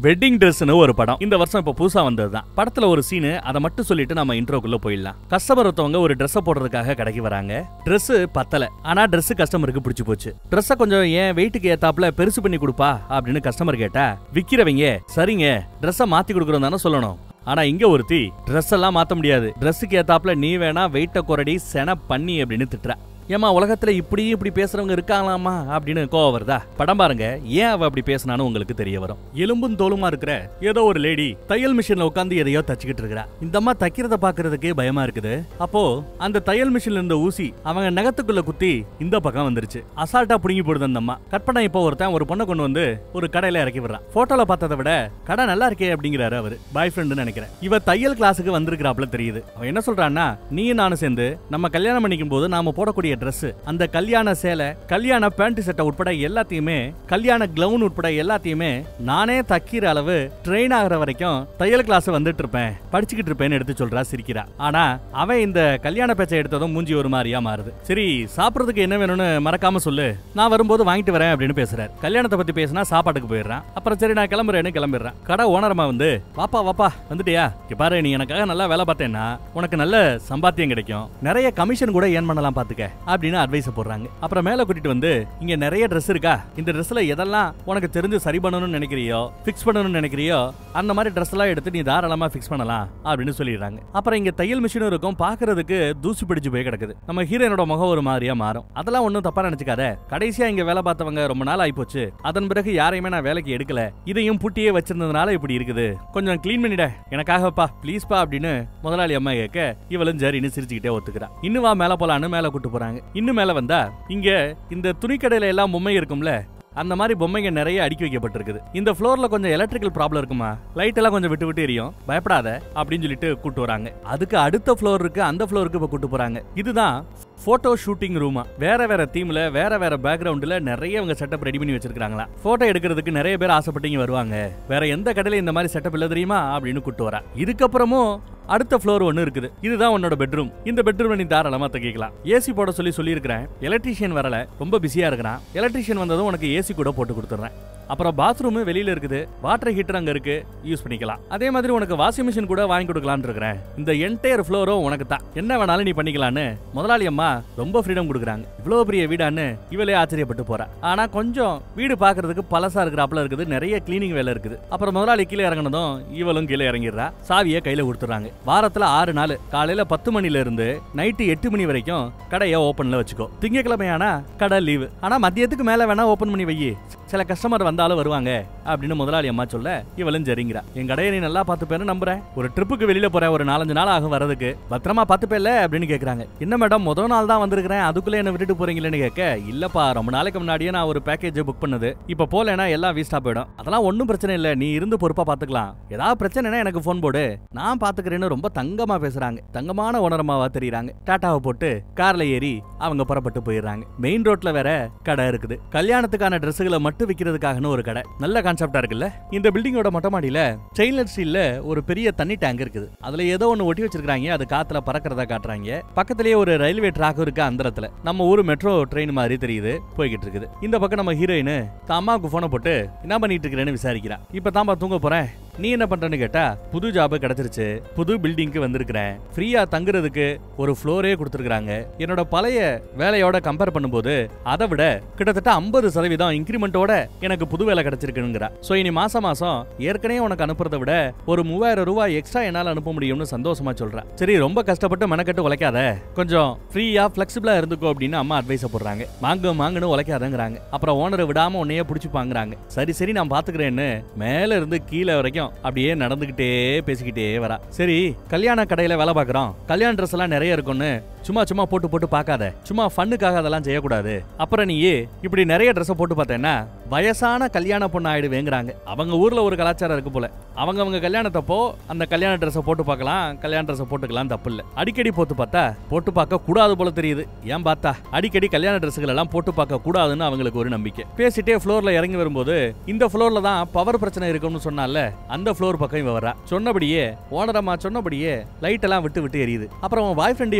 wedding ட்ரெஸ்னு ஒரு படம் இந்த வருஷம் இப்ப புதுசா வந்ததுதான் படத்துல ஒரு சீனு அதை மட்டும் சொல்லிட்டு நம்ம இன்ட்ரோக்குள்ள போயிடலாம் கஸ்டமர் ஒருத்தவங்க ஒரு Dress போடுறதுக்காக கடைக்கு வராங்க Dress பத்தல ஆனா Dress கஸ்டமருக்கு பிடிச்சு போச்சு Dress கொஞ்சம் ஏன் வெயிட்டுக்கு ஏத்தாப்புல பெருசு பண்ணி கொடுப்பா அப்படின்னு கஸ்டமர் கேட்டா விக்கிறவங்க சரிங்க Dress மாத்தி கொடுக்குறோம் தானே சொல்லணும் ஆனா இங்க ஒருத்தி Dress எல்லாம் மாத்த முடியாது Dressக்கு ஏத்தாப்புல நீ வேணா வெயிட்ட குறடி சென பண்ணி அப்படின்னு திட்டுறா ஏமா உலகத்துல இப்படி இப்படி பேசுறவங்க இருக்காங்களாமா அப்படின்னு கோவம் வருதா படம் பாருங்க ஏன் அவ அப்படி பேசினான்னு உங்களுக்கு தெரிய வரும் எலும்பும் தோலுமா இருக்கிற ஏதோ ஒரு லேடி தையல் மிஷின்ல உட்காந்து எதையோ தச்சுக்கிட்டு இருக்கா இந்த அம்மா தைக்கிறத பாக்குறதுக்கே பயமா இருக்குது அப்போ அந்த தையல் மிஷின்ல இருந்த ஊசி அவங்க நகத்துக்குள்ள குத்தி இந்த பக்கம் வந்துருச்சு அசால்ட்டா புடுங்கி போடுது அந்த அம்மா கற்பனை இப்போ ஒருத்தன் ஒரு பொண்ணை கொண்டு வந்து ஒரு கடையில இறக்கி விடுறான் போட்டோல பார்த்ததை விட கடை நல்லா இருக்கே அப்படிங்கிறாரு அவரு பாய் ஃப்ரெண்டு நினைக்கிறேன் இவ தையல் கிளாஸுக்கு வந்திருக்கிறாப்ல தெரியுது அவன் என்ன சொல்றான்னா நீயும் நானும் சேர்ந்து நம்ம கல்யாணம் பண்ணிக்கும் போது நாம போடக்கூடிய Dress அந்த கல்யாண சேலை கல்யாண பேண்ட் சட்டை உட்பட எல்லாத்தையுமே கல்யாண கிளவுன் உட்பட எல்லாத்தையுமே நானே தக்கிற அளவு ட்ரெயின் ஆகுற வரைக்கும் தையல் கிளாஸ் வந்துட்டு இருப்பேன் படிச்சுக்கிட்டு இருப்பேன்னு எடுத்து சொல்றா சிரிக்கிறா ஆனா அவன் இந்த கல்யாண பேச்சை எடுத்ததும் மூஞ்சி ஒரு மாதிரியா மாறுது சரி சாப்பிடுறதுக்கு என்ன வேணும்னு மறக்காம சொல்லு நான் வரும்போது வாங்கிட்டு வரேன் அப்படின்னு பேசுறாரு கல்யாணத்தை பத்தி பேசினா சாப்பாட்டுக்கு போயிடுறான் அப்புறம் சரி நான் கிளம்புறேன்னு கிளம்பிடுறேன் கடை ஓனரமா வந்து வாப்பா வாப்பா வந்துட்டியா இங்க பாரு நீ எனக்காக நல்லா வேலை பார்த்தேன்னா உனக்கு நல்ல சம்பாத்தியம் கிடைக்கும் நிறைய கமிஷன் கூட ஏன் பண்ணலாம் பாத்துக்க அப்படின்னு அட்வைஸ் போடுறாங்க அப்புறம் மேல கூட்டிட்டு வந்து இங்க நிறைய Dress இருக்கா இந்த Dressல எதெல்லாம் உனக்கு தெரிஞ்சு சரி பண்ணணும்னு நினைக்கிறியோ ஃபிக்ஸ் பண்ணணும்னு நினைக்கிறியோ அந்த மாதிரி Dress எல்லாம் எடுத்து நீ தாராளமா ஃபிக்ஸ் பண்ணலாம் அப்படின்னு சொல்லிடுறாங்க அப்புறம் இங்க தையல் மிஷினும் இருக்கும் பாக்குறதுக்கு தூசி பிடிச்சு போய் கிடக்குது நம்ம ஹீரோனோட முகம் ஒரு மாதிரியா மாறும் அதெல்லாம் ஒண்ணும் தப்பா நினைச்சுக்காத கடைசியா இங்க வேலை பார்த்தவங்க ரொம்ப நாள் ஆயிப்போச்சு அதன் பிறகு யாரையுமே நான் வேலைக்கு எடுக்கல இதையும் பூட்டியே வச்சிருந்ததுனால இப்படி இருக்குது கொஞ்சம் க்ளீன் பண்ணிட எனக்காகப்பா ப்ளீஸ்ப்பா அப்படின்னு முதலாளி அம்மா கேட்க இவளும் சரின்னு சிரிச்சுக்கிட்டே ஒத்துக்கிறா இன்னும் வா மேல போலான்னு மேல கூட்டு போறாங்க இன்னும் மேல வந்தா இங்க இந்த துணிக்கடையில எல்லாம் பொம்மை இருக்கும்ல அந்த மாதிரி பொம்மைங்க நிறைய அடுக்கி வைக்கப்பட்டிருக்குது இந்த ஃப்ளோர்ல கொஞ்சம் எலக்ட்ரிக்கல் ப்ராப்ளம் இருக்குமா லைட் எல்லாம் கொஞ்சம் விட்டு விட்டு எரியும் பயப்படாத அப்படின்னு சொல்லிட்டு கூட்டு வராங்க அதுக்கு அடுத்த ஃப்ளோர் இருக்கு அந்த ஃப்ளோருக்கு இப்ப கூட்டு போறாங்க இதுதான் போட்டோ ஷூட்டிங் ரூமா வேற வேற தீம்ல வேற வேற பேக்ரவுண்ட்ல நிறைய அவங்க செட்டப் ரெடி பண்ணி வச்சிருக்காங்களா போட்டோ எடுக்கிறதுக்கு நிறைய பேர் ஆசைப்பட்டு இங்க வருவாங்க வேற எந்த கடையில இந்த மாதிரி செட்டப் இல்ல தெரியுமா அப்படின்னு கூட்டு வரா இதுக்கப்புறமும் அடுத்த ஃப்ளோர் ஒன்னு இருக்குது இதுதான் உன்னோட பெட்ரூம் இந்த பெட்ரூம் நீ தாராளமா தங்கிக்கலாம் ஏசி போட சொல்லி சொல்லியிருக்கிறேன் எலக்ட்ரீஷியன் வரல ரொம்ப பிஸியா இருக்கிறான் எலக்ட்ரீஷியன் வந்ததும் உனக்கு ஏசி கூட போட்டு கொடுத்துறேன் அப்புறம் பாத்ரூம் வெளியில இருக்குது வாட்டர் ஹீட்டர் அங்க இருக்கு யூஸ் பண்ணிக்கலாம் அதே மாதிரி உனக்கு வாஷிங் மிஷின் கூட வாங்கி கொடுக்கலாம்னு இருக்கிறேன் இந்த என்டையர் ஃப்ளோரும் உனக்கு தான் என்ன வேணாலும் நீ பண்ணிக்கலான்னு முதலாளி அம்மா ரொம்ப ஃப்ரீடம் கொடுக்குறாங்க இவ்வளவு பெரிய வீடான்னு இவளே ஆச்சரியப்பட்டு போறா ஆனா கொஞ்சம் வீடு பாக்குறதுக்கு பழசா இருக்கிறாப்புல இருக்குது நிறைய கிளீனிங் வேலை இருக்குது அப்புறம் முதலாளி கீழே இறங்கினதும் இவளும் கீழே இறங்கிடுறா சாவியை கையில கொடுத்துறாங்க வாரத்துல ஆறு நாள் காலையில பத்து மணில இருந்து நைட்டு எட்டு மணி வரைக்கும் கடையை ஓபன்ல வச்சுக்கோ திங்கக்கிழமை ஆனா கடை லீவு ஆனா மதியத்துக்கு மேல வேணா ஓபன் பண்ணி வை சில கஸ்டமர் வந்தாலும் வருவாங்க அப்படின்னு முதலாளி அம்மா சொல்ல இவளும் சரிங்கிறா என் கடையை நீ நல்லா பார்த்துப்பேன்னு நம்புறேன் ஒரு ட்ரிப்புக்கு வெளியில போறேன் ஒரு நாலஞ்சு நாள் ஆகும் வரதுக்கு பத்திரமா பார்த்துப்பேல அப்படின்னு கேக்குறாங்க என்ன மேடம் முதல் நாள் தான் வந்திருக்கிறேன் அதுக்குள்ள என்ன விட்டுட்டு போறீங்களேன்னு கேட்க இல்லப்பா ரொம்ப நாளைக்கு முன்னாடியே நான் ஒரு பேக்கேஜ் புக் பண்ணது இப்ப போலேனா எல்லாம் வேஸ்டா போயிடும் அதெல்லாம் ஒன்றும் பிரச்சனை இல்லை நீ இருந்து பொறுப்பா பாத்துக்கலாம் ஏதாவது பிரச்சனைனா எனக்கு ஃபோன் போடு நான் பாத்துக்கிறேன்னு ரொம்ப தங்கமா பேசுறாங்க தங்கமான உணரமாவா தெரியுறாங்க டாட்டாவை போட்டு கார்ல ஏறி அவங்க புறப்பட்டு போயிடுறாங்க மெயின் ரோட்ல வேற கடை இருக்குது கல்யாணத்துக்கான ட்ரெஸ்ஸுகளை மட்டும் விற்கிறதுக்காகனு ஒரு கடை நல்ல கான்செப்டா இருக்குல்ல இந்த பில்டிங்கோட மொட்டை மாடியில ஸ்டெயின்லெஸ் ஸ்டீல்ல ஒரு பெரிய தண்ணி டேங்க் இருக்குது அதுல ஏதோ ஒன்னு ஒட்டி வச்சிருக்காங்க அது காத்துல பறக்கிறதா காட்டுறாங்க பக்கத்திலேயே ஒரு ரயில்வே ட்ராக் இருக்கு அந்தரத்துல நம்ம ஊர் மெட்ரோ ட்ரெயின் மாதிரி தெரியுது போய்கிட்டு இருக்குது இந்த பக்கம் நம்ம ஹீரோயின் தான் அம்மாவுக்கு போனை போட்டு என்ன பண்ணிட்டு இருக்கிறேன்னு விசாரிக்கிறா இப்ப தாம்பா தூங்க போறேன் நீ என்ன பண்றன்னு கேட்டா புது ஜாப் கிடைச்சிருச்சு புது பில்டிங்க்கு வந்திருக்கிறேன் ஃப்ரீயா தங்குறதுக்கு ஒரு ஃப்ளோரே கொடுத்துருக்காங்க என்னோட பழைய வேலையோட கம்பேர் பண்ணும்போது அதை விட கிட்டத்தட்ட ஐம்பது சதவீதம் இன்க்ரிமெண்டோட எனக்கு புது வேலை கிடைச்சிருக்குங்கிறா சோ இனி மாசம் மாசம் ஏற்கனவே உனக்கு அனுப்புறதை விட ஒரு மூவாயிரம் ரூபாய் எக்ஸ்ட்ரா என்னால அனுப்ப முடியும்னு சந்தோஷமா சொல்றேன் சரி ரொம்ப கஷ்டப்பட்டு மெனக்கட்டு உழைக்காத கொஞ்சம் ஃப்ரீயா பிளெக்சிபிளா இருந்துக்கோ அப்படின்னு அம்மா அட்வைஸ் போடுறாங்க மாங்கு மாங்குன்னு உழைக்காதங்கிறாங்க அப்புறம் ஓனரை விடாம உன்னையே பிடிச்சிப்பாங்கிறாங்க சரி சரி நான் பாத்துக்கிறேன்னு மேல இருந்து கீழே வரைக்கும் அப்படியே நடந்துகிட்டே பேசிக்கிட்டே வரா சரி கல்யாண கடையில வேலை பார்க்கறோம் கல்யாண ட்ரெஸ் எல்லாம் நிறைய இருக்கும்னு சும்மா சும்மா போட்டு போட்டு பார்க்காத சும்மா ஃபன்னுக்காக அதெல்லாம் செய்யக்கூடாது அப்புறம் நீ இப்படி நிறைய ட்ரெஸ் போட்டு பார்த்தேன்னா வயசான கல்யாண பொண்ணு ஆயிடுவேங்கிறாங்க அவங்க ஊர்ல ஒரு கலாச்சாரம் இருக்கு போல அவங்க அவங்க கல்யாணத்தப்போ அந்த கல்யாண ட்ரெஸ்ஸை போட்டு பார்க்கலாம் கல்யாண ட்ரெஸ்ஸை போட்டுக்கலாம் தப்பு இல்ல அடிக்கடி போட்டு பார்த்தா போட்டு பார்க்க கூடாது போல தெரியுது ஏன் பார்த்தா அடிக்கடி கல்யாண ட்ரெஸ்ஸுகள் எல்லாம் போட்டு பார்க்க கூடாதுன்னு அவங்களுக்கு ஒரு நம்பிக்கை பேசிட்டே ஃப்ளோர்ல இறங்கி வரும்போது இந்த ஃப்ளோர்ல தான் பவர் பிரச்சனை இருக்கும்னு சொன்னால அந்த ஃப்ளோர் பக்கம் இவ வரா சொன்னபடியே ஓனரம்மா சொன்னபடியே லைட் எல்லாம் விட்டு விட்டு எரியுது அப்புறம் உன் பாய் ஃப்ரெண்டு எப்படி இருக்கிறான்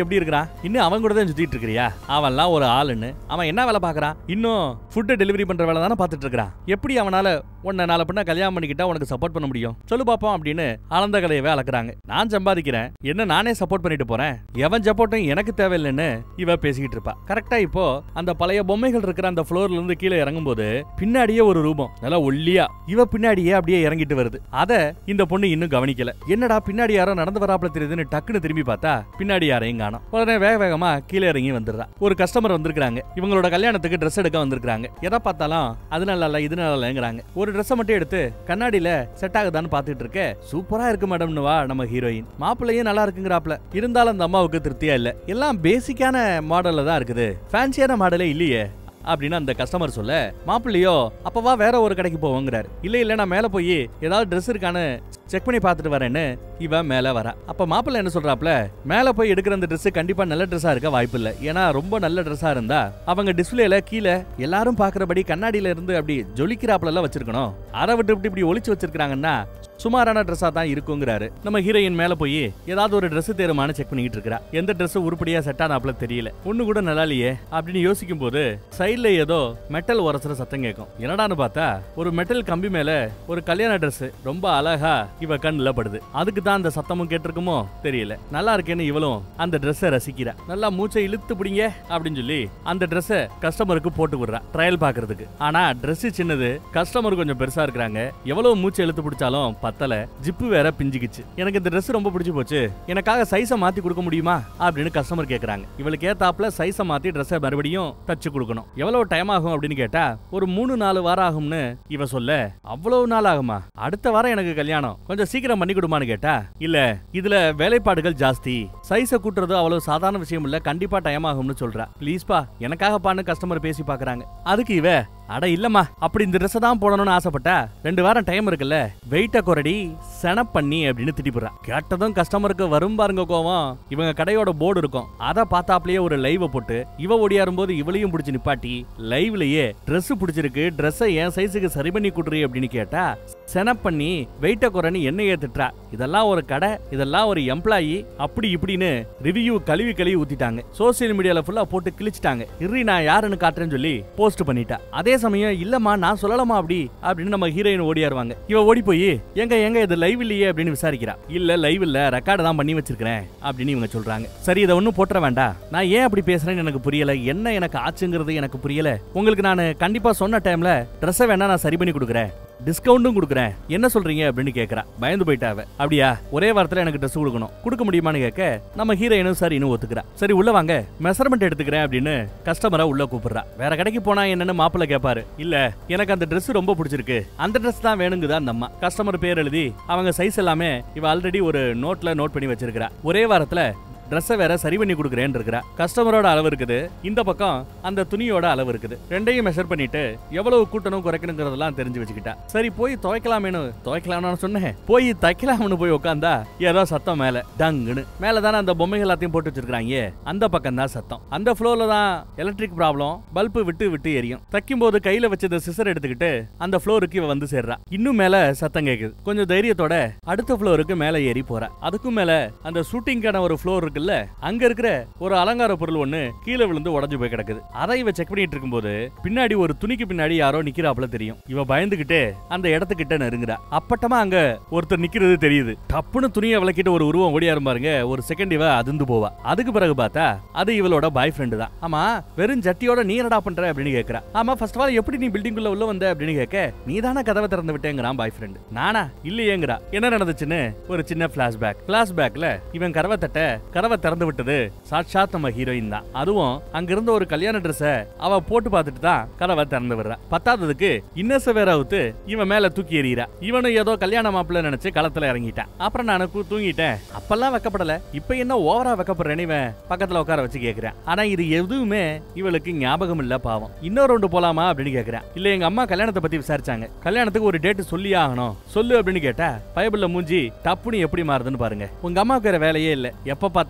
இன்னும் அவன் கூட தான் சுத்திட்டு இருக்கிறியா அவன்லாம் ஒரு ஆளுன்னு அவன் என்ன வேலை பாக்குறான் இன்னும் ஃபுட்டு டெலிவரி பண்ற வேலை தானே பார்த்துட்டு இருக்கிறான் எப்படி அவனால உன்னை நாளை பண்ண கல்யாணம் பண்ணிக்கிட்டா உனக்கு சப்போர்ட் பண்ண முடியும் சொல்லு பாப்போம் அப்படின்னு ஆனந்த கதையவே அளக்குறாங்க நான் சம்பாதிக்கிறேன் என்ன நானே சப்போர்ட் பண்ணிட்டு போறேன் எவன் சப்போர்ட்டும் எனக்கு தேவையில்லைன்னு இவ பேசிக்கிட்டு இருப்பா கரெக்டா இப்போ அந்த பழைய பொம்மைகள் இருக்கிற அந்த ஃப்ளோர்ல இருந்து கீழே இறங்கும்போது பின்னாடியே ஒரு ரூபம் நல்லா ஒல்லியா இவ பின்னாடியே அப்படியே இறங்கிட்டு வருது அத இந்த பொண்ணு இன்னும் கவனிக்கல என்னடா பின்னாடி யாரோ நடந்து வராப்புல தெரியுதுன்னு டக்குன்னு திரும்பி பார்த்தா பின்னாடி யாரையும் காணோம் உடனே வேக வேகமா கீழே இறங்கி வந்துடுறா ஒரு கஸ்டமர் வந்திருக்காங்க இவங்களோட கல்யாணத்துக்கு ட்ரெஸ் எடுக்க வந்திருக்காங்க எதை பார்த்தாலும் அது நல்லா இல்ல இது நல்லா இல்லைங்கிறாங்க ஒரு ட்ரெஸ்ஸை மட்டும் எடுத்து கண்ணாடியில செட் ஆகுதான்னு பார்த்துட்டு இருக்க சூப்பரா இருக்கு மேடம்னு வா நம்ம ஹீரோயின் மாப்பிள்ளையும் நல்லா இருக்குங்கிறாப்ல இருந்தாலும் அந்த அம்மாவுக்கு திருப்தியா இல்ல எல்லாம் பேசிக்கான மாடல்ல தான் இருக்குது ஃபேன்சியான மாடலே இல்லையே அப்படின்னு அந்த கஸ்டமர் சொல்ல மாப்பிள்ளையோ அப்பவா வேற ஒரு கடைக்கு போவோங்கிறாரு இல்ல இல்ல நான் மேல போய் ஏதாவது ட்ரெஸ் இருக்கான்னு செக் பண்ணி பார்த்துட்டு வரேன்னு இவன் மேல வரா அப்ப மாப்பிள்ளை என்ன சொல்றாப்ல மேல போய் எடுக்கிற அந்த Dress கண்டிப்பா நல்ல ட்ரெஸ்ஸா இருக்க வாய்ப்பு இல்ல ஏன்னா ரொம்ப நல்ல ட்ரெஸ்ஸா இருந்தா அவங்க டிஸ்பிளேல கீழே எல்லாரும் பாக்குறபடி கண்ணாடியில இருந்து அப்படி ஜொலிக்கிறாப்ல எல்லாம் வச்சிருக்கணும் அதை விட்டு இப்படி இப்படி ஒளிச்சு வச்சிருக்காங்கன்னா சுமாரான ட்ரெஸ்ஸா தான் இருக்குங்கிறாரு நம்ம ஹீரோயின் மேல போய் ஏதாவது ஒரு Dress தேருமானு செக் பண்ணிட்டு இருக்கா எந்த Dress உருப்படியா செட் ஆனாப்ல தெரியல ஒண்ணு கூட நல்லா இல்லையே அப்படின்னு யோசிக்கும் போது சைடுல ஏதோ மெட்டல் உரசுற சத்தம் கேட்கும் என்னடான்னு பார்த்தா ஒரு மெட்டல் கம்பி மேல ஒரு கல்யாண Dress ரொம்ப அழகா இவ கண்ணுல படுது அதுக்கு தான் அந்த சத்தமும் கேட்டிருக்குமோ தெரியல நல்லா இருக்கேன்னு இவளும் அந்த Dress-அ ரசிக்கிறா நல்லா மூச்சை இழுத்து பிடிங்க அப்படின்னு சொல்லி அந்த Dress-அ கஸ்டமருக்கு போட்டு விடுறா ட்ரையல் பாக்குறதுக்கு ஆனா Dress சின்னது கஸ்டமர் கொஞ்சம் பெருசா இருக்கிறாங்க எவ்வளவு மூச்சை இழுத்து பிடிச்சாலும் பத்தல ஜிப்பு வேற பிஞ்சுக்கிச்சு எனக்கு இந்த Dress ரொம்ப பிடிச்சு போச்சு எனக்காக சைஸை மாத்தி கொடுக்க முடியுமா அப்படின்னு கஸ்டமர் கேக்குறாங்க இவளுக்கு ஏத்தாப்புல சைஸை மாத்தி Dress-அ மறுபடியும் தச்சு கொடுக்கணும் எவ்வளவு டைம் ஆகும் அப்படின்னு கேட்டா ஒரு மூணு நாலு வாரம் ஆகும்னு இவ சொல்ல அவ்வளவு நாள் ஆகுமா அடுத்த வாரம் எனக்கு கல்யாணம் கொஞ்சம் சீக்கிரம் பண்ணி கொடுமான்னு கேட்டா இல்ல இதுல வேலைப்பாடுகள் ஜாஸ்தி சைஸ கூட்டுறது அவ்வளவு சாதாரண விஷயம் இல்ல கண்டிப்பா டைம் ஆகும்னு சொல்றா ப்ளீஸ்பா எனக்காகப்பான்னு கஸ்டமர் பேசி பாக்குறாங்க அதுக்கு இவ அட இல்லம்மா அப்படி இந்த ட்ரெஸ் தான் போடணும்னு ஆசைப்பட்டா ரெண்டு வாரம் டைம் இருக்குல்ல வெயிட்ட குறடி செனப் பண்ணி அப்படின்னு திட்டிப்புறா கேட்டதும் கஸ்டமருக்கு வரும் பாருங்க கோவம் இவங்க கடையோட போர்டு இருக்கும் அத பார்த்தாப்லயே ஒரு லைவ போட்டு இவ ஓடியாரும் போது இவளையும் பிடிச்சு நிப்பாட்டி லைவ்லயே Dress பிடிச்சிருக்கு ட்ரெஸ்ஸை என் சைஸுக்கு சரி பண்ணி கொடுறீ அப்படின்னு கேட்டா செனப் பண்ணி வெயிட்ட குறைன்னு என்னையே திட்டுறா இதெல்லாம் ஒரு கடை இதெல்லாம் ஒரு எம்ப்ளாயி அப்படி இப்படின்னு ரிவ்யூ கழுவி கழுவி ஊத்திட்டாங்க சோசியல் மீடியால ஃபுல்லா போட்டு கிழிச்சிட்டாங்க இறி நான் யாருன்னு காட்டுறேன்னு சொல்லி போஸ்ட் பண்ணிட்டா அதே சமயம் இல்லம்மா நான் சொல்லலாமா அப்படி அப்படின்னு நம்ம ஹீரோயின் ஓடியாருவாங்க இவ ஓடி போய் எங்க எங்க இது லைவ் இல்லையே அப்படின்னு விசாரிக்கிறா இல்ல லைவ் இல்ல ரெக்கார்டு தான் பண்ணி வச்சிருக்கிறேன் அப்படின்னு இவங்க சொல்றாங்க சரி இதை ஒன்னும் போட்டுற வேண்டாம் நான் ஏன் அப்படி பேசுறேன்னு எனக்கு புரியல என்ன எனக்கு ஆச்சுங்கிறது எனக்கு புரியல உங்களுக்கு நான் கண்டிப்பா சொன்ன டைம்ல ட்ரெஸ்ஸை வேணா நான் சரி பண்ணி கொடுக்குறேன் டிஸ்கவுண்ட்டும் கொடுக்குறேன் என்ன சொல்றீங்க அப்படின்னு கேக்குறா பயந்து போயிட்டாவ அப்படியா ஒரே வாரத்துல எனக்கு ட்ரெஸ் கொடுக்கணும் கொடுக்க முடியுமான்னு கேட்க நம்ம ஹீரோயினும் சரின்னு ஒத்துக்கிறா சரி உள்ள வாங்க மெஷர்மெண்ட் எடுத்துக்கிறேன் அப்படின்னு கஸ்டமரை உள்ள கூப்பிடுறா வேற கடைக்கு போனா என்னன்னு மாப்பிள்ள கேட்பாரு இல்ல எனக்கு அந்த Dress ரொம்ப பிடிச்சிருக்கு அந்த Dress தான் வேணுங்குதா அந்த அம்மா கஸ்டமர் பேர் எழுதி அவங்க சைஸ் எல்லாமே இவ ஆல்ரெடி ஒரு நோட்ல நோட் பண்ணி வச்சிருக்கிறா ஒரே வாரத்துல ட்ரெஸ்ஸை வேற சரி பண்ணி கொடுக்குறேன்னு இருக்கிறா கஸ்டமரோட அளவு இருக்குது இந்த பக்கம் அந்த துணியோட அளவு இருக்குது ரெண்டையும் மெஷர் பண்ணிட்டு எவ்வளவு கூட்டணும் குறைக்கணுங்கிறதெல்லாம் தெரிஞ்சு வச்சுக்கிட்டா சரி போய் துவைக்கலாமேனு துவைக்கலாம்னு சொன்னேன் போய் தைக்கலாம்னு போய் உட்காந்தா ஏதோ சத்தம் மேல டங்குன்னு மேல தானே அந்த பொம்மைகள் எல்லாத்தையும் போட்டு வச்சிருக்காங்க அந்த பக்கம் தான் சத்தம் அந்த ஃப்ளோர்ல தான் எலக்ட்ரிக் ப்ராப்ளம் பல்பு விட்டு விட்டு எரியும் தைக்கும் போது கையில வச்சத சிசர் எடுத்துக்கிட்டு அந்த ஃப்ளோருக்கு இவ வந்து சேர்றா இன்னும் மேல சத்தம் கேக்குது கொஞ்சம் தைரியத்தோட அடுத்த ஃப்ளோருக்கு மேல ஏறி போறா அதுக்கும் மேல அந்த ஷூட்டிங்கான ஒரு ஃப்ளோர் இருக்குல்ல அங்க இருக்கிற ஒரு அலங்கார பொருள் ஒண்ணு கீழே விழுந்து உடைஞ்சு போய் கிடக்குது அதை இவ செக் பண்ணிட்டு இருக்கும்போது பின்னாடி ஒரு துணிக்கு பின்னாடி யாரோ நிக்கிறாப்புல தெரியும் இவ பயந்துகிட்டு அந்த இடத்துக்கிட்ட நெருங்குறா அப்பட்டமா அங்க ஒருத்தர் நிக்கிறது தெரியுது டப்புன்னு துணியை விளக்கிட்டு ஒரு உருவம் ஓடியாரும் பாருங்க ஒரு செகண்ட் இவ அதிர்ந்து போவா அதுக்கு பிறகு பார்த்தா அது இவளோட பாய் ஃப்ரெண்டு தான் ஆமா வெறும் ஜட்டியோட நீ என்னடா பண்ற அப்படின்னு கேக்குறா ஆமா ஃபர்ஸ்ட் ஆஃப் ஆல் எப்படி நீ பில்டிங் உள்ள வந்த அப்படின்னு கேட்க நீ தானே கதவை திறந்து விட்டேங்கிறான் பாய் ஃப்ரெண்டு நானா இல்லையேங்கிறா என்ன நடந்துச்சுன்னு ஒரு சின்ன பிளாஷ்பேக் பிளாஷ்பேக்ல இவன் கதவை தட்ட கதவை திறந்து விட்டது சாட்சாத் நம்ம ஹீரோயின் தான் அதுவும் அங்க இருந்த ஒரு கல்யாண ட்ரெஸ்ஸ அவ போட்டு பார்த்துட்டு தான் கதவை திறந்து விடுறா பத்தாததுக்கு இன்னச வேற அவுத்து இவன் மேல தூக்கி எறிகிறா இவனும் ஏதோ கல்யாண மாப்பிள்ள நினைச்சு களத்துல இறங்கிட்டான் அப்புறம் நான் கு- தூங்கிட்டேன் அப்பெல்லாம் வெக்கப்படல இப்ப என்ன ஓவரா வெக்கப்படுறேன்னு இவன் பக்கத்துல உட்கார வச்சு கேக்குறேன் ஆனா இது எதுவுமே இவளுக்கு ஞாபகம் இல்ல பாவம் இன்னொரு ரவுண்டு போலாமா அப்படின்னு கேக்குறேன் இல்ல எங்க அம்மா கல்யாணத்தை பத்தி விசாரிச்சாங்க கல்யாணத்துக்கு ஒரு டேட் சொல்லியே ஆகணும் சொல்லு அப்படின்னு கேட்டா பைபிள்ல மூஞ்சி டப்புன்னு எப்படி மாறுதுன்னு பாருங்க உங்க அம்மாவுக்கு வேற வேலையே இல்ல எப்ப பார்த்தாலும்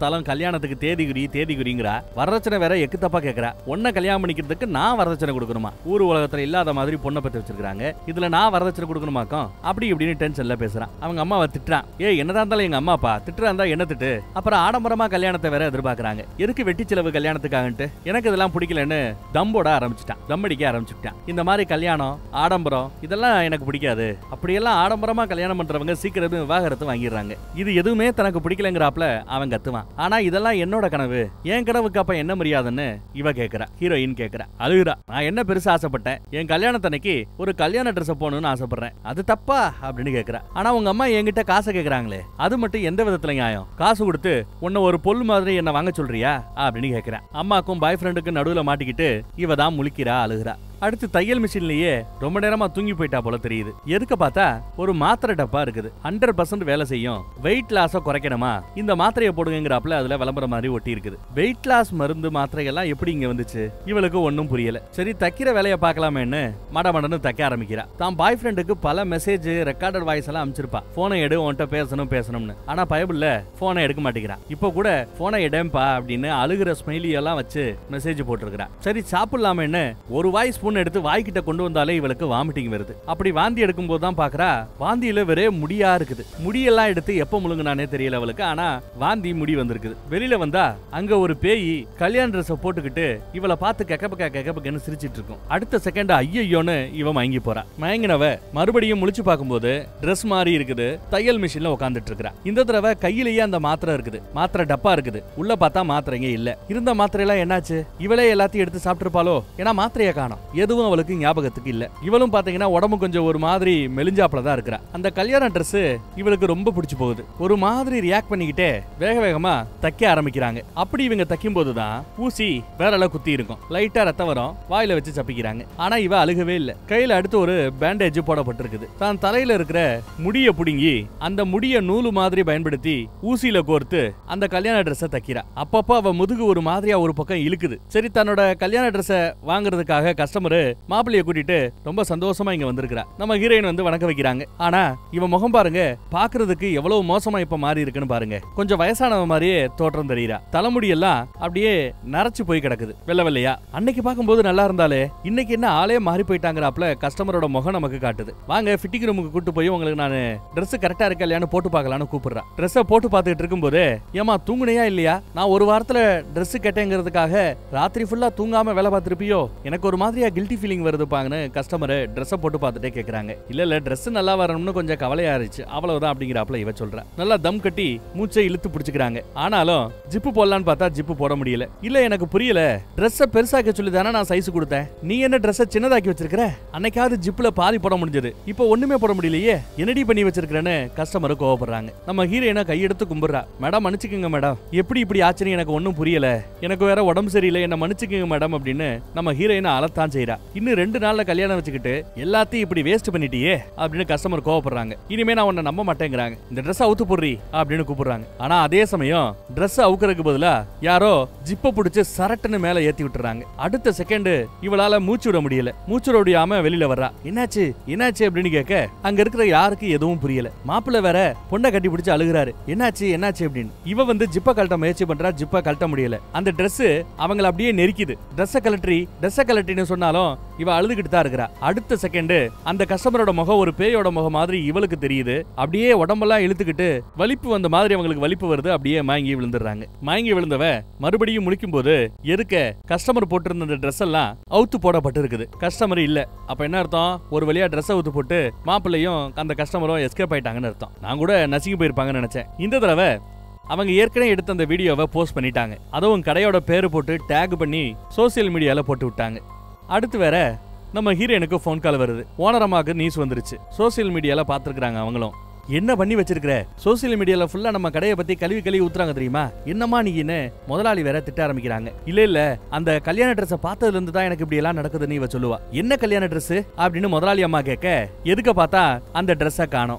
பார்த்தாலும் கல்யாணத்துக்கு தேதி குறி தேதி குறிங்கிறா வரதட்சணை வேற எக்கு தப்பா கேக்குறா உன்னை கல்யாணம் பண்ணிக்கிறதுக்கு நான் வரதட்சணை கொடுக்கணுமா ஊர் உலகத்துல இல்லாத மாதிரி பொண்ணை பத்தி வச்சிருக்காங்க இதுல நான் வரதட்சணை கொடுக்கணுமாக்கும் அப்படி இப்படின்னு டென்ஷன்ல பேசுறான் அவங்க அம்மாவை திட்டுறான் ஏய் என்னதான் இருந்தாலும் எங்க அம்மா அப்பா திட்டுறா இருந்தா என்ன திட்டு அப்புறம் ஆடம்பரமா கல்யாணத்தை வேற எதிர்பார்க்கறாங்க எதுக்கு வெட்டி செலவு கல்யாணத்துக்காகன்ட்டு எனக்கு இதெல்லாம் பிடிக்கலன்னு தம்போட ஆரம்பிச்சிட்டான் தம் அடிக்க ஆரம்பிச்சுட்டான் இந்த மாதிரி கல்யாணம் ஆடம்பரம் இதெல்லாம் எனக்கு பிடிக்காது அப்படியெல்லாம் ஆடம்பரமா கல்யாணம் பண்றவங்க சீக்கிரமே விவாகரத்து வாங்கிடுறாங்க இது எதுவுமே தனக்கு பிடிக்கலங்கிறாப்ல அவன் கத்துவான் ஆனா இதெல்லாம் என்னோட கனவு என் கனவுக்கு அப்ப என்ன மரியாதைன்னு இவ கேக்குறா ஹீரோயின் கேக்குறா அழுகுறா நான் என்ன பெருசா ஆசைப்பட்டேன் என் கல்யாணத்தன்னைக்கு ஒரு கல்யாண ட்ரெஸ் போகணும்னு ஆசைப்படுறேன் அது தப்பா அப்படின்னு கேக்குறா ஆனா உங்க அம்மா என்கிட்ட காசை கேக்குறாங்களே அது மட்டும் எந்த விதத்துல நியாயம் காசு கொடுத்து உன்னை ஒரு பொருள் மாதிரி என்ன வாங்க சொல்றியா அப்படின்னு கேக்குறேன் அம்மாக்கும் பாய் ஃப்ரெண்டுக்கும் நடுவுல மாட்டிக்கிட்டு இவ தான் முழிக்கிறா அழுகுறா அடுத்து தையல் மிஷின்லயே ரொம்ப நேரமா தூங்கி போயிட்டா போல தெரியுது எதுக்கு பார்த்தா ஒரு மாத்திரை டப்பா இருக்குது ஹண்ட்ரட் பர்சன்ட் வேலை செய்யும் வெயிட் லாஸ குறைக்கணுமா இந்த மாத்திரையை போடுங்கிறாப்ல அதுல விளம்பரம் மாதிரி ஒட்டி இருக்குது வெயிட் லாஸ் மருந்து மாத்திரைகள்லாம் எப்படி இங்க வந்துச்சு இவளுக்கு ஒன்றும் புரியல சரி தைக்கிற வேலையை பார்க்கலாமேன்னு மடமடன்னு தைக்க ஆரம்பிக்கிறா தான் பாய் ஃப்ரெண்டுக்கு பல மெசேஜ் ரெக்கார்டட் வாய்ஸ் எல்லாம் அனுப்பிச்சிருப்பா போனை எடு உன்கிட்ட பேசணும் பேசணும்னு ஆனா பயபுள்ள போனை எடுக்க மாட்டேங்கிறான் இப்போ கூட போனை எடுப்பா அப்படின்னு அழுகிற ஸ்மைலி எல்லாம் வச்சு மெசேஜ் போட்டிருக்கிறா சரி சாப்பிடலாமேன்னு ஒரு வாய் ஸ்பூன் எடுத்து வாய்க்கிட்ட கொண்டு வந்தாலே இவளுக்கு வாமிட்டிங் வருது அப்படி வாந்தி எடுக்கும் போது தான் பாக்குறா வாந்தியில வெறே முடியா இருக்குது முடியெல்லாம் எடுத்து எப்ப முழுங்குனானே தெரியல அவளுக்கு ஆனா வாந்தி முடி வந்திருக்குது வெளியில வந்தா அங்க ஒரு பேய் கல்யாண ட்ரெஸ் போட்டுக்கிட்டு இவளை பார்த்து கெக்கப்பக்க கெக்கப்பக்கன்னு சிரிச்சிட்டு இருக்கும் அடுத்த செகண்ட் ஐயோன்னு இவ மயங்கி போறா மயங்கினவ மறுபடியும் முழிச்சு பார்க்கும்போது Dress மாதிரி இருக்குது தையல் மிஷின்ல உட்காந்துட்டு இருக்கா இந்த தடவை கையிலேயே அந்த மாத்திரை இருக்குது மாத்திரை டப்பா இருக்குது உள்ள பார்த்தா மாத்திரைங்க இல்ல இருந்த மாத்திரை எல்லாம் என்னாச்சு இவளே எல்லாத்தையும் எடுத்து சாப்பிட்டிருப்பாளோ ஏன்னா மாத்திரையை காணோம் எதுவும் அவளுக்கு ஞாபகத்துக்கு இல்ல இவளும் பாத்தீங்கன்னா உடம்பு கொஞ்சம் ஒரு மாதிரி மெலிஞ்சாப்புல தான் இருக்கிறா அந்த கல்யாண Dress இவளுக்கு ரொம்ப பிடிச்சு போகுது ஒரு மாதிரி ரியாக்ட் பண்ணிக்கிட்டே வேக வேகமா தைக்க ஆரம்பிக்கிறாங்க அப்படி இவங்க தைக்கும் போதுதான் ஊசி வேறல குத்தி இருக்கும் லைட்டா ரத்தம் வரும் வாயில வச்சு சப்பிக்கிறாங்க ஆனா இவ அழுகவே இல்ல கையில அடுத்து ஒரு பேண்டேஜ் போடப்பட்டிருக்குது தான் தலையில இருக்கிற முடிய புடுங்கி அந்த முடிய நூலு மாதிரி பயன்படுத்தி ஊசியில கோர்த்து அந்த கல்யாண ட்ரெஸ்ஸை தைக்கிறா அப்பப்போ அவ முதுகு ஒரு மாதிரியா ஒரு பக்கம் இழுக்குது சரி தன்னோட கல்யாண ட்ரெஸ்ஸை வாங்குறதுக்காக கஸ்டமர் மாப்பிள்ளைய கூட்டிட்டு ரொம்ப சந்தோஷமா இங்க வந்திருக்கிறா நம்ம ஹீரோயின் வந்து வணக்க வைக்கிறாங்க ஆனா இவன் முகம் பாருங்க பாக்குறதுக்கு எவ்வளவு மோசமா இப்ப மாறி இருக்குன்னு பாருங்க கொஞ்சம் வயசானவ மாதிரியே தோற்றம் தெரியுறா தலைமுடி எல்லாம் அப்படியே நரைச்சு போய் கிடக்குது வெள்ளை வெள்ளையா அன்னைக்கு பார்க்கும்போது நல்லா இருந்தாலே இன்னைக்கு என்ன ஆளே மாறி போயிட்டாங்கறாப்ல கஸ்டமரோட முகம் நமக்கு காட்டுது வாங்க ஃபிட்டிங் ரூமுக்கு கூட்டு போய் உங்களுக்கு நான் Dress கரெக்டா இருக்கா இல்லையான்னு போட்டு பார்க்கலான்னு கூப்பிடுறா ட்ரெஸ்ஸை போட்டு பார்த்துட்டு இருக்கும்போது ஏமா தூங்குனியா இல்லையா நான் ஒரு வாரத்துல Dress கேட்டேங்கிறதுக்காக ராத்திரி ஃபுல்லா தூங்காம வேலை பார்த்திருப்பியோ எனக்கு ஒரு மாதிரியா கில்ட்டி ஃபீலிங் வருதுப்பாங்கன்னு கஸ்டமர் ட்ரெஸ்ஸை போட்டு பார்த்துட்டே கேக்குறாங்க இல்ல இல்ல Dress நல்லா வரணும்னு கொஞ்சம் கவலையா இருந்துச்சு அவ்வளவுதான் அப்படிங்கிறாப்ல இவ சொல்றா நல்லா தம் கட்டி மூச்சை இழுத்து பிடிச்சுக்கிறாங்க ஆனாலும் ஜிப்பு போடலான்னு பார்த்தா ஜிப்பு போட முடியல இல்ல எனக்கு புரியல ட்ரெஸ்ஸை பெருசாக்க சொல்லி தானே நான் சைஸ் கொடுத்தேன் நீ என்ன ட்ரெஸ்ஸை சின்னதாக்கி வச்சிருக்கிற அன்னைக்காவது ஜிப்ல பாதி போட முடிஞ்சது இப்போ ஒண்ணுமே போட முடியலையே என்னடி பண்ணி வச்சிருக்கிறேன்னு கஸ்டமர் கோவப்படுறாங்க நம்ம ஹீரோயினை கையெடுத்து கும்பிடுறா மேடம் மன்னிச்சுக்கோங்க மேடம் எப்படி இப்படி ஆச்சுன்னு எனக்கு ஒன்றும் புரியல எனக்கு வேற உடம்பு சரியில்லை என்ன மன்னிச்சுக்கோங்க மேடம் அப்படின்னு நம்ம ஹீரோயினை அழத்தான் செய்றா இன்னும் ரெண்டு நாள்ல கல்யாணம் வச்சுக்கிட்டு எல்லாத்தையும் இப்படி வேஸ்ட் பண்ணிட்டியே அப்படின்னு கஸ்டமர் கோவப்படுறாங்க இனிமே நான் உன்னை நம்ப மாட்டேங்கிறாங்க இந்த ட்ரெஸ் அவுத்து போடுறி அப்படின்னு கூப்பிடுறாங்க ஆனா அதே சமயம் Dress அவுக்கறதுக்கு பதிலா யாரோ ஜிப்ப புடிச்சு சரட்டுன்னு மேல ஏத்தி விட்டுறாங்க அடுத்த செகண்ட் இவளால மூச்சு விட முடியல மூச்சு விட முடியாம வெளியில வர்றா என்னாச்சு என்னாச்சு அப்படின்னு கேட்க அங்க இருக்கிற யாருக்கு எதுவும் புரியல மாப்பிள்ளை வேற பொண்ணை கட்டி பிடிச்சு அழுகுறாரு என்னாச்சு என்னாச்சு அப்படின்னு இவ வந்து ஜிப்ப கழட்ட முயற்சி பண்றா ஜிப்ப கழட்ட முடியல அந்த Dress அவங்கள அப்படியே நெரிக்குது ட்ரெஸ்ஸ கலட்டி ட்ரெஸ்ஸ கலட்டின்னு சொன்னாலும் இவ அழுதுகிட்டு தான் இருக்கிறா அடுத்த செகண்ட் அந்த கஸ்டமரோட முகம் ஒரு பேயோட முகம் மாதிரி இவளுக்கு தெரியுது அப்படியே உடம்பெல்லாம் இழுத்துக்கிட்டு வலிப்பு வந்த மாதிரி அவங்களுக்கு வலிப்பு வருது அப்படியே மயங்கி விழுந்துடுறாங்க மயங்கி விழுந்தவ மறுபடியும் முழிக்கும் போது எதுக்க கஸ்டமர் போட்டிருந்த அந்த ட்ரெஸ் எல்லாம் அவுத்து போடப்பட்டு இருக்குது கஸ்டமர் இல்ல அப்ப என்ன அர்த்தம் ஒரு வழியா ட்ரெஸ் அவுத்து போட்டு மாப்பிள்ளையும் அந்த கஸ்டமரும் எஸ்கேப் ஆயிட்டாங்கன்னு அர்த்தம் நான் கூட நசுங்கி போயிருப்பாங்கன்னு நினைச்சேன் இந்த தடவை அவங்க ஏற்கனவே எடுத்த அந்த வீடியோவை போஸ்ட் பண்ணிட்டாங்க அதுவும் கடையோட பேரு போட்டு டேக் பண்ணி சோசியல் மீடியால போட்டு விட்டாங்க அடுத்து வேற நம்ம ஹீரோயினுக்கு ஃபோன் கால் வருது ஓனர் அம்மாவுக்கு நியூஸ் வந்துருச்சு சோசியல் மீடியால பாத்துருக்காங்க அவங்களும் என்ன பண்ணி வச்சிருக்கிற சோசியல் மீடியால ஃபுல்லா நம்ம கடையை பத்தி கழுவி கழுவி ஊத்துறாங்க தெரியுமா என்னம்மா நீன்னு முதலாளி வேற திட்ட ஆரம்பிக்கிறாங்க இல்ல இல்ல அந்த கல்யாண ட்ரெஸ் பார்த்ததுல இருந்து தான் எனக்கு இப்படி எல்லாம் நடக்குதுன்னு இவ சொல்லுவா என்ன கல்யாண Dress அப்படின்னு முதலாளி அம்மா கேட்க எதுக்க பார்த்தா அந்த ட்ரெஸ்ஸை காணோம்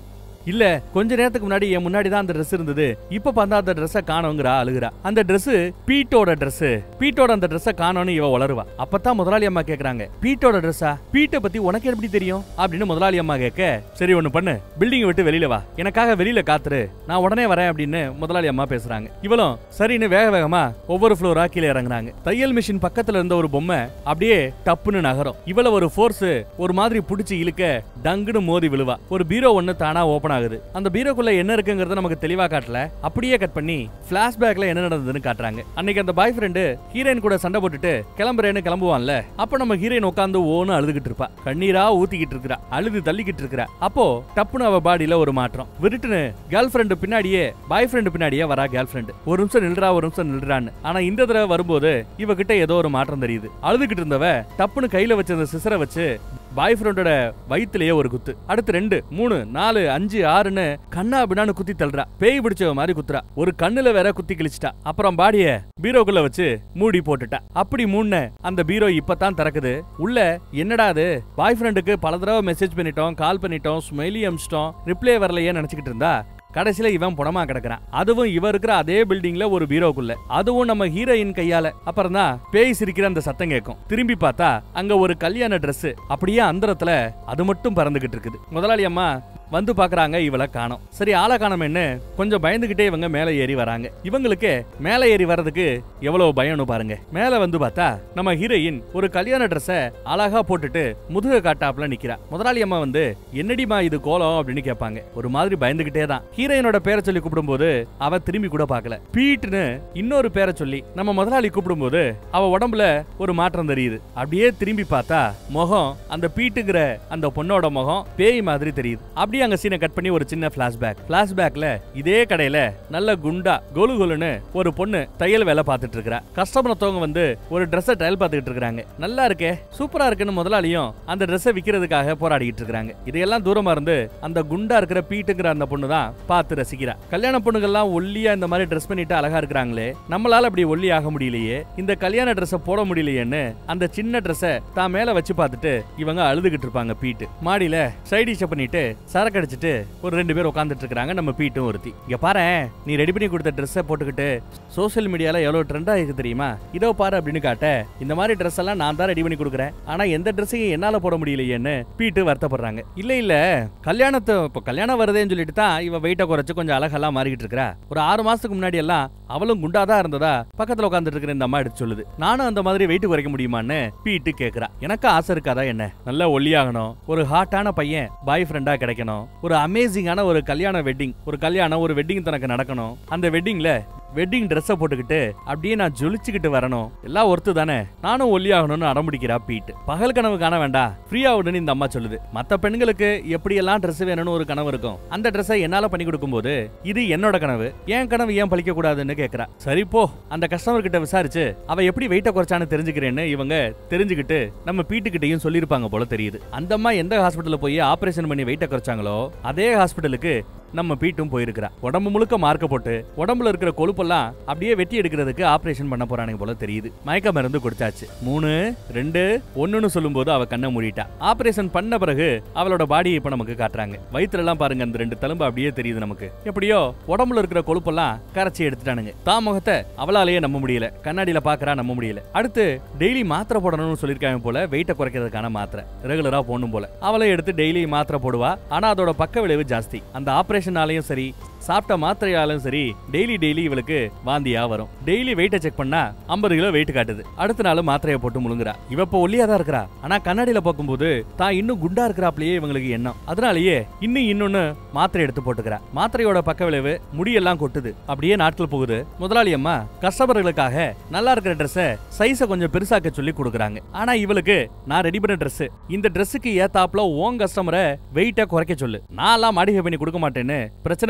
இல்ல கொஞ்ச நேரத்துக்கு முன்னாடி என் முன்னாடி தான் அந்த Dress இருந்தது இப்ப பார்த்தா அந்த ட்ரெஸ்ஸை காணோங்கிறா அழுகுறா அந்த Dress பீட்டோட Dress பீட்டோட அந்த ட்ரெஸ்ஸை காணோன்னு இவ வளருவா அப்பதான் முதலாளி அம்மா கேக்குறாங்க பீட்டோட ட்ரெஸ்ஸா பீட்டை பத்தி உனக்கு எப்படி தெரியும் அப்படின்னு முதலாளி அம்மா கேட்க சரி ஒண்ணு பண்ணு பில்டிங் விட்டு வெளியில வா எனக்காக வெளியில காத்துரு நான் உடனே வரேன் அப்படின்னு முதலாளி அம்மா பேசுறாங்க இவளும் சரின்னு வேக வேகமா ஒவ்வொரு ஃப்ளோரா கீழே இறங்குறாங்க தையல் மிஷின் பக்கத்துல இருந்த ஒரு பொம்மை அப்படியே டப்புன்னு நகரும் இவள ஒரு ஃபோர்ஸ் ஒரு மாதிரி புடிச்சு இழுக்க டங்குன்னு மோதி விழுவா ஒரு பீரோ ஒண்ணு தானா ஓபன் ஆகுது அந்த பீரோக்குள்ள என்ன இருக்குங்கிறத நமக்கு தெளிவா காட்டல அப்படியே கட் பண்ணி பிளாஷ்பேக்ல என்ன நடந்ததுன்னு காட்டுறாங்க அன்னைக்கு அந்த பாய் ஃப்ரெண்டு ஹீரோயின் கூட சண்டை போட்டுட்டு கிளம்புறேன்னு கிளம்புவான்ல அப்ப நம்ம ஹீரோயின் உட்காந்து ஓன்னு அழுதுகிட்டு இருப்பா கண்ணீரா ஊத்திக்கிட்டு இருக்கிறா அழுது தள்ளிக்கிட்டு இருக்கிறா அப்போ டப்புன்னு அவ பாடியில ஒரு மாற்றம் விருட்டுன்னு கேர்ள் ஃப்ரெண்டு பின்னாடியே பாய் ஃப்ரெண்டு பின்னாடியே வரா கேர்ள் ஃப்ரெண்டு ஒரு நிமிஷம் நில்றா ஒரு நிமிஷம் நில்றான்னு ஆனா இந்த தடவை வரும்போது இவகிட்ட ஏதோ ஒரு மாற்றம் தெரியுது அழுதுகிட்டு இருந்தவ டப்புன்னு கையில வச்சிருந்த சிசரை வச்சு பாய் ஃப்ரெண்டோட வயித்துலயே ஒரு குத்து அடுத்து ரெண்டு மூணு நாலு அஞ்சு ஆறுன்னு கண்ணா பின்னான்னு குத்தி தள்ளுறா பேய் பிடிச்சவ மாதிரி குத்துறா ஒரு கண்ணுல வேற குத்தி கிழிச்சிட்டா அப்புறம் பாடிய பீரோக்குள்ள வச்சு மூடி போட்டுட்டா அப்படி மூணு அந்த பீரோ இப்பதான் திறக்குது உள்ள என்னடா அது பாய் ஃப்ரெண்டுக்கு பல தடவை மெசேஜ் பண்ணிட்டோம் கால் பண்ணிட்டோம் ஸ்மைலி அமிச்சிட்டோம் ரிப்ளை வரலையே நினைச்சுக்கிட்டு இருந்தா கடைசியில இவன் புடமா கிடக்குறான் அதுவும் இவ இருக்கிற அதே பில்டிங்ல ஒரு பீரோக்குள்ள அதுவும் நம்ம ஹீரோயின் கையால அப்புறம் தான் பேய் சிரிக்கிற அந்த சத்தம் கேட்கும் திரும்பி பார்த்தா அங்க ஒரு கல்யாண Dress அப்படியே அந்தரத்துல அது மட்டும் பறந்துகிட்டு இருக்குது முதலாளி அம்மா வந்து பாக்குறாங்க இவள காணோம் சரி ஆளை காணோம்னு கொஞ்சம் பயந்துகிட்டே இவங்க மேல ஏறி வராங்க இவங்களுக்கு மேல ஏறி வர்றதுக்கு எவ்வளவு பயம்னு பாருங்க மேல வந்து பார்த்தா நம்ம ஹீரோயின் ஒரு கல்யாண ட்ரெஸ்ஸ அழகா போட்டுட்டு முதுக காட்டாப்புல நிக்கிறா முதலாளி அம்மா வந்து என்னடிமா இது கோலம் அப்படின்னு கேட்பாங்க ஒரு மாதிரி பயந்துகிட்டே தான் ஹீரோயினோட பேரை சொல்லி கூப்பிடும்போது அவ திரும்பி கூட பார்க்கல பீட்னு இன்னொரு பேரை சொல்லி நம்ம முதலாளி கூப்பிடும்போது அவ உடம்புல ஒரு மாற்றம் தெரியுது அப்படியே திரும்பி பார்த்தா முகம் அந்த பீட்டுங்கிற அந்த பொண்ணோட முகம் பேய் மாதிரி தெரியுது அப்படியே அங்க சீனை கட் பண்ணி ஒரு சின்ன பிளாஷ்பேக் பிளாஷ்பேக்ல இதே கடையில நல்ல குண்டா கொலு கொலுன்னு ஒரு பொண்ணு தையல் வேலை பார்த்துட்டு இருக்கா கஸ்டமர் ஒருத்தவங்க வந்து ஒரு ட்ரெஸ்ஸை ட்ரையல் பார்த்துக்கிட்டு இருக்காங்க நல்லா இருக்கே சூப்பரா இருக்குன்னு முதலாளியும் அந்த ட்ரெஸ்ஸை விக்கிறதுக்காக போராடிக்கிட்டு இருக்காங்க இதையெல்லாம் தூரமா இருந்து அந்த குண்டா இருக்கிற பீட்டுங்கிற அந்த பொண்ணு தான் பார்த்து ரசிக்கிறா கல்யாண பொண்ணுங்கள்லாம் ஒல்லியா இந்த மாதிரி ட்ரெஸ் பண்ணிட்டு அழகா இருக்கிறாங்களே நம்மளால அப்படி ஒல்லி ஆக முடியலையே இந்த கல்யாண ட்ரெஸ்ஸை போட முடியலையேன்னு அந்த சின்ன ட்ரெஸ்ஸை தான் மேல வச்சு பார்த்துட்டு இவங்க அழுதுகிட்டு இருப்பாங்க பீட்டு மாடியில சைடிஷ பண்ணிட்டு சரக்கு அடிச்சிட்டு ஒரு ரெண்டு பேர் உட்காந்துட்டு இருக்காங்க நம்ம பீட்டும் ஒருத்தி இங்க பாரு நீ ரெடி பண்ணி கொடுத்த ட்ரெஸ்ஸை போட்டுக்கிட்டு சோஷியல் மீடியால எவ்வளவு ட்ரெண்டா இருக்கு தெரியுமா இதோ பாரு அப்படின்னு காட்ட இந்த மாதிரி ட்ரெஸ் எல்லாம் நான் தான் ரெடி பண்ணி கொடுக்குறேன் ஆனா எந்த ட்ரெஸ்ஸையும் என்னால போட முடியலையேன்னு பீட்டு வருத்தப்படுறாங்க இல்ல இல்ல கல்யாணத்தை இப்போ கல்யாணம் வருதேன்னு சொல்லிட்டு தான் இவ வெயிட்டை குறைச்சு கொஞ்சம் அழகெல்லாம் மாறிக்கிட்டு இருக்கா ஒரு ஆறு மாசத்துக்கு முன்னாடி எல்லாம் அவளும் குண்டாதான் இருந்ததா பக்கத்துல உட்காந்துட்டு இருக்கிற இந்த அம்மா எடுத்து சொல்லுது நானும் அந்த மாதிரி வெயிட் குறைக்க முடியுமான்னு பீட்டு கேக்குறா எனக்கு ஆசை இருக்காதா என்ன நல்லா ஒல்லியாகணும் ஒரு ஹாட்டான பையன் பாய் ஃப்ரெண்டா கிடைக்கணும் ஒரு அமேசிங்கான ஒரு கல்யாண வெட்டிங் ஒரு கல்யாணம் ஒரு வெட்டிங் தனக்கு நடக்கணும் அந்த வெட்டிங்ல வெட்டிங் ட்ரெஸ்ஸை போட்டுக்கிட்டு அப்படியே நான் ஜொலிச்சுக்கிட்டு வரணும் எல்லாம் ஒருத்து தானே நானும் ஒல்லியாகணும்னு அடம்பிடிக்கிறா பீட் பகல் கனவு காண வேண்டாம் ஃப்ரீயா விடுன்னு இந்த அம்மா சொல்லுது மத்த பெண்களுக்கு எப்படி எல்லாம் ட்ரெஸ் வேணும்னு ஒரு கனவு இருக்கும் அந்த ட்ரெஸ்ஸை என்னால பண்ணி கொடுக்கும்போது இது என்னோட கனவு என் கனவு ஏன் பழிக்க கூடாதுன்னு கேக்குறா சரி போ அந்த கஸ்டமர் கிட்ட விசாரிச்சு அவ எப்படி வெயிட்ட குறைச்சான்னு தெரிஞ்சுக்கிறேன்னு இவங்க தெரிஞ்சுக்கிட்டு நம்ம பீட்டுக்கிட்டையும் சொல்லியிருப்பாங்க போல தெரியுது அந்த அம்மா எந்த ஹாஸ்பிட்டல்ல போய் ஆபரேஷன் பண்ணி வெயிட்ட குறைச்சாங்களோ அதே ஹாஸ்பிட்டலுக்கு நம்ம பீட்டும் போயிருக்கிறா உடம்பு முழுக்க மார்க்க போட்டு உடம்புல இருக்கிற கொழுப்பெல்லாம் அப்படியே வெட்டி எடுக்கிறதுக்கு ஆபரேஷன் பண்ண போறானுங்க போல தெரியுது மயக்க மருந்து கொடுத்தாச்சு மூணு ரெண்டு ஒண்ணுன்னு சொல்லும்போது அவ கண்ணை மூடிட்டா ஆபரேஷன் பண்ண பிறகு அவளோட பாடியை இப்ப நமக்கு காட்டுறாங்க வயிற்றுல எல்லாம் பாருங்க அந்த ரெண்டு தழும்பு அப்படியே தெரியுது நமக்கு எப்படியோ உடம்புல இருக்கிற கொழுப்பெல்லாம் கரைச்சி எடுத்துட்டானுங்க தான் முகத்தை அவளாலேயே நம்ப முடியல கண்ணாடியில பாக்குறா நம்ப முடியல அடுத்து டெய்லி மாத்திரை போடணும்னு சொல்லியிருக்காங்க போல வெயிட்டை குறைக்கிறதுக்கான மாத்திரை ரெகுலரா போடணும் போல அவளை எடுத்து டெய்லி மாத்திரை போடுவா ஆனா அதோட பக்க விளைவு ஜாஸ்தி அந்த ஆபரேஷனாலையும் சரி சாப்பிட்ட மாத்திரையாலும் சரி டெய்லி டெய்லி இவளுக்கு வாந்தியா வரும் டெய்லி வெயிட்டை செக் பண்ணா 50 கிலோ வெயிட் காட்டுது அடுத்த நாள் மாத்திரையை போட்டு முழுங்குறா இவ இப்ப ஒல்லியா தான் இருக்கிறா ஆனா கண்ணாடியில பார்க்கும்போது தான் இன்னும் குண்டா இருக்கிறாப்லயே இவங்களுக்கு எண்ணம் அதனாலயே இன்னும் இன்னொன்னு மாத்திரை எடுத்து போட்டுக்கிறா மாத்திரையோட பக்க விளைவு முடியெல்லாம் கொட்டுது அப்படியே நாட்கள் போகுது முதலாளி அம்மா கஸ்டமர்களுக்காக நல்லா இருக்கிற ட்ரெஸ்ஸை சைஸை கொஞ்சம் பெருசாக்க சொல்லி கொடுக்குறாங்க ஆனா இவளுக்கு நான் ரெடி பண்ண Dress இந்த Dressக்கு ஏத்தாப்புல ஓன் கஸ்டமரை வெயிட்டை குறைக்க சொல்லு நான்லாம் மாடிஃபை பண்ணி கொடுக்க மாட்டேன்னு பிரச்சனை பண்றா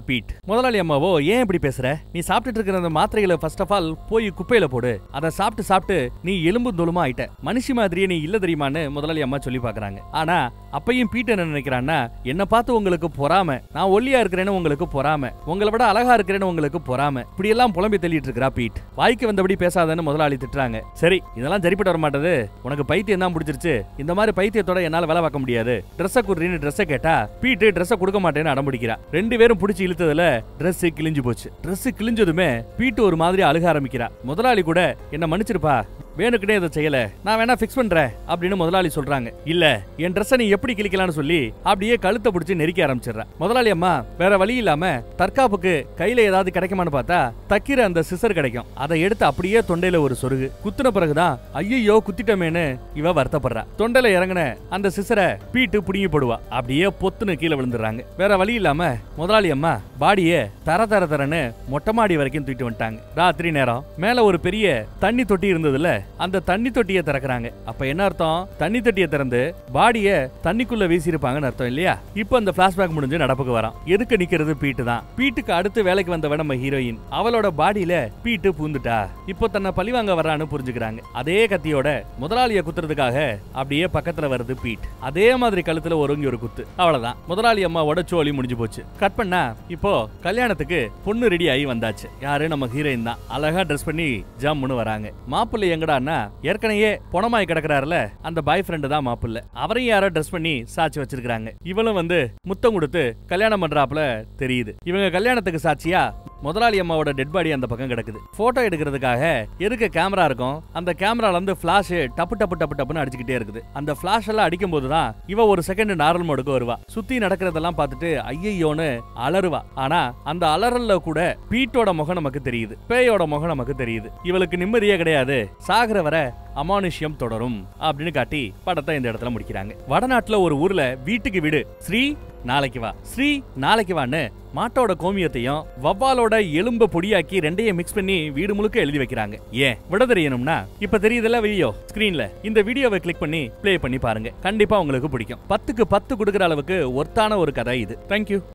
பீட் முதலாளி அம்மாவோ ஏன் இப்படி பேசுற நீ சாப்பிட்டுட்டு இருக்கிற அந்த மாத்திரைகளை ஃபர்ஸ்ட் ஆஃப் ஆல் போய் குப்பையில போடு அதை சாப்பிட்டு சாப்பிட்டு நீ எலும்பு தோலுமா ஆயிட்ட மனுஷி மாதிரியே நீ இல்ல தெரியுமான்னு முதலாளி அம்மா சொல்லி பாக்குறாங்க ஆனா அப்பையும் பீட் என்ன நினைக்கிறான்னா என்ன பார்த்து உங்களுக்கு பொறாம நான் ஒல்லியா இருக்கிறேன்னு உங்களுக்கு பொறாம உங்களை விட அழகா இருக்கிறேன்னு உங்களுக்கு பொறாம இப்படி எல்லாம் புலம்பி தள்ளிட்டு இருக்கிறா பீட் வாய்க்கு வந்தபடி பேசாதன்னு முதலாளி திட்டுறாங்க சரி இதெல்லாம் சரிப்பட்டு வர மாட்டது உனக்கு பைத்தியம் தான் பிடிச்சிருச்சு இந்த மாதிரி பைத்தியத்தோட என்னால வேலை பார்க்க முடியாது ட்ரெஸ்ஸை குடுறீன்னு ட்ரெஸ்ஸை கேட்டா பீட்டு ட்ரெஸ்ஸை கொடுக்க மாட்டேன்னு அடம்பிடிக்கிறா ரெண்டு பேரும் பிடிச்சி இழுத்ததுல Dress கிழிஞ்சு போச்சு Dress கிழிஞ்சதுமே பீட்டு ஒரு மாதிரி அழுக ஆரம்பிக்கிறா முதலாளி கூட என்ன மன்னிச்சிருப்பா வேணுக்குனே இதை செய்யல நான் வேணா ஃபிக்ஸ் பண்றேன் அப்படின்னு முதலாளி சொல்றாங்க இல்ல என் ட்ரெஸ்ஸை நீ எப்படி கிழிக்கலாம்னு சொல்லி அப்படியே கழுத்தை பிடிச்சி நெரிக்க ஆரம்பிச்சிடுறா முதலாளி அம்மா வேற வழி இல்லாம தற்காப்புக்கு கையில ஏதாவது கிடைக்குமான்னு பார்த்தா தக்கிற அந்த சிசர் கிடைக்கும் அதை எடுத்து அப்படியே தொண்டையில ஒரு சொருகு குத்துன பிறகுதான் ஐயோ குத்திட்டமேன்னு இவ வருத்தப்படுறா தொண்டையில இறங்குன அந்த சிசரை பீட்டு புடுங்கி போடுவா அப்படியே பொத்துன்னு கீழே விழுந்துடுறாங்க வேற வழி இல்லாம முதலாளி அம்மா பாடியே தர தர தரன்னு மொட்டை மாடி வரைக்கும் தூக்கிட்டு வந்துட்டாங்க ராத்திரி நேரம் மேல ஒரு பெரிய தண்ணி தொட்டி இருந்ததுல அந்த தண்ணி தொட்டியை திறக்கறாங்க அப்ப என்ன அர்த்தம் தண்ணி தொட்டியை திறந்து பாடிய தண்ணிக்குள்ள வீசியிருப்பாங்கன்னு அர்த்தம் இல்லையா இப்போ அந்த பிளாஷ்பேக் முடிஞ்சு நடப்புக்கு வரான் எதுக்கு நிக்கிறது பீட்டு தான் பீட்டுக்கு அடுத்து வேலைக்கு வந்தவ நம்ம ஹீரோயின் அவளோட பாடியில பீட்டு பூந்துட்டா இப்போ தன்னை பழிவாங்க வர்றான்னு புரிஞ்சுக்கிறாங்க அதே கத்தியோட முதலாளிய குத்துறதுக்காக அப்படியே பக்கத்துல வருது பீட் அதே மாதிரி கழுத்துல ஒருங்கி ஒரு குத்து அவ்வளவுதான் முதலாளி அம்மாவோட சோழி முடிஞ்சு போச்சு கட் பண்ணா இப்போ கல்யாணத்துக்கு பொண்ணு ரெடி ஆகி வந்தாச்சு யாரு நம்ம ஹீரோயின் தான் அழகா ட்ரெஸ் பண்ணி ஜம்முன்னு வராங்க மாப்பிள்ளை எங்கடான்னா ஏற்கனவே பொணமாய் கிடக்குறாருல அந்த பாய் ஃப்ரெண்டு தான் மாப்பிள்ளை அவரையும் யாரோ ட்ரெஸ் பண்ணி சாட்சி வச்சிருக்காங்க இவளும் வந்து முத்தம் கொடுத்து கல்யாணம் பண்றாப்புல தெரியுது இவங்க கல்யாணத்துக்கு சாட்சியா முதலாளி அம்மாவோட டெட் பாடி அந்த பக்கம் கிடக்குது போட்டோ எடுக்கிறதுக்காக எதுக்கு கேமரா இருக்கும் அந்த கேமரால இருந்து பிளாஷ் டப்பு டப்பு டப்பு டப்புன்னு அடிச்சுக்கிட்டே இருக்குது அந்த பிளாஷ் எல்லாம் அடிக்கும் போதுதான் இவ ஒரு செகண்ட் நார்மல் மோடுக்கு வருவா சுத்தி நடக்கிறதெல்லாம் பார்த்துட்டு ஐயோன்னு அலறுவா ஆனா அந்த அலறல்ல கூட பீட்டோட முகம் நமக்கு தெரியுது பேயோட முகம் நமக்கு தெரியுது இவளுக்கு நிம்மதியே கிடையாது சாகிற வரை அமானுஷ்யம் தொடரும் அப்படின்னு காட்டி படத்தை இந்த இடத்துல முடிக்கிறாங்க வடநாட்டுல ஒரு ஊர்ல வீட்டுக்கு வீடு ஸ்ரீ நாளைக்கு வா ஸ்ரீ நாளைக்கு வான்னு மாட்டோட கோமியத்தையும் வவ்வாலோட எலும்ப பொடியாக்கி ரெண்டையும் மிக்ஸ் பண்ணி வீடு முழுக்க எழுதி வைக்கிறாங்க ஏன் விட தெரியணும்னா இப்ப தெரியுதுல்ல வீடியோ ஸ்கிரீன்ல இந்த வீடியோவை கிளிக் பண்ணி ப்ளே பண்ணி பாருங்க கண்டிப்பா உங்களுக்கு பிடிக்கும் பத்துக்கு பத்து கொடுக்குற அளவுக்கு ஒர்த்தான ஒரு கதை இது தேங்க்யூ